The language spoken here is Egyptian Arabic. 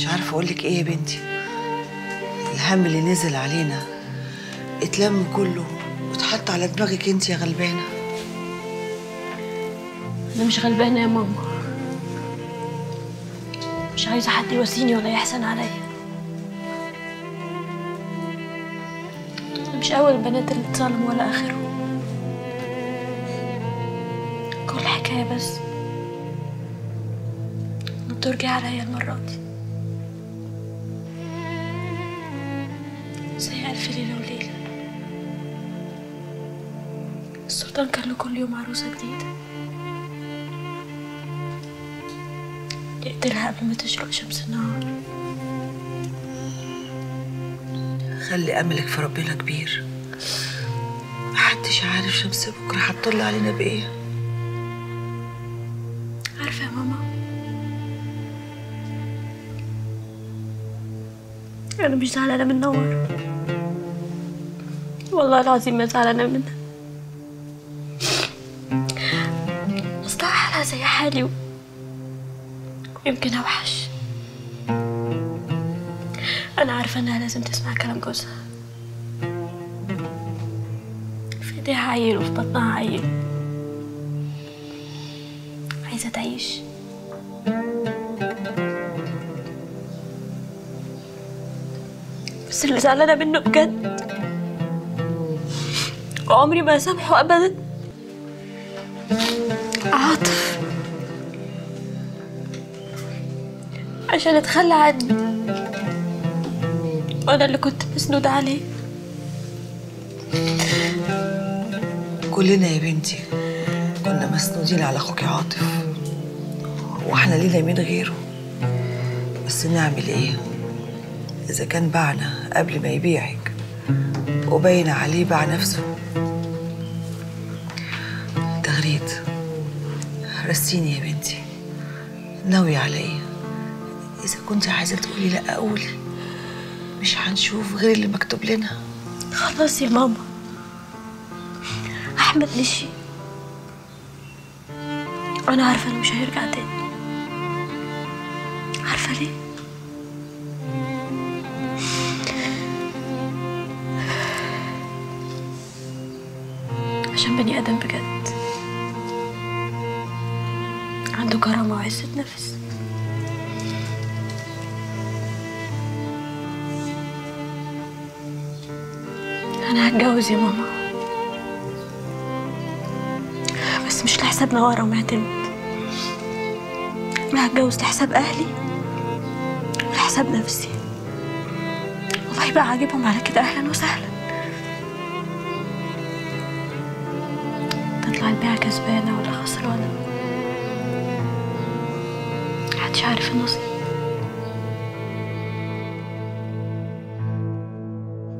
مش عارفه اقول لك ايه يا بنتي الهم اللي نزل علينا اتلم كله واتحط على دماغك انت يا غلبانه انا مش غلبانه يا ماما مش عايزه حد يواسيني ولا يحسن عليا انا مش اول البنات اللي اتظلموا ولا اخرهم كل حكايه بس انه ترجع عليا المره دي زي الف ليله وليله السلطان كان له كل يوم عروسه جديده يقتلها قبل ما تشرق شمس النهار خلي املك في ربنا كبير محدش عارف شمس بكره هتطل علينا بايه عارفة يا ماما أنا مش زعلانة من نور والله العظيم ما زعلانة منها أصلها حالها زي حالي و- ويمكن أوحش أنا عارفة إنها لازم تسمع كلام جوزها في إيديها عيل وفي بطنها عيل عايزة تعيش بس اللي زعلانة منه بجد وعمري ما أسامحه أبدا عاطف عشان اتخلى عني وأنا اللي كنت مسنودة عليه كلنا يا بنتي كنا مسنودين على اخوك عاطف واحنا لينا مين غيره بس نعمل ايه اذا كان باعنا قبل ما يبيعك وباين عليه باع نفسه تغريد رسيني يا بنتي ناوي عليا اذا كنت عايزه تقولي لا قولي مش هنشوف غير اللي مكتوب لنا خلاص يا ماما أحمد مشي أنا عارفة إنه مش هيرجع تاني عارفة ليه؟ عشان بني آدم بجد عنده كرامة وعزة نفس أنا هتجوز يا ماما بس مش لحساب نوارة ومعتمد أنا هتجوز لحساب أهلي ولحساب نفسي والله بقى عاجبهم على كده أهلا وسهلا تطلع البيعة كسبانة ولا خسرانة محدش عارف النصيب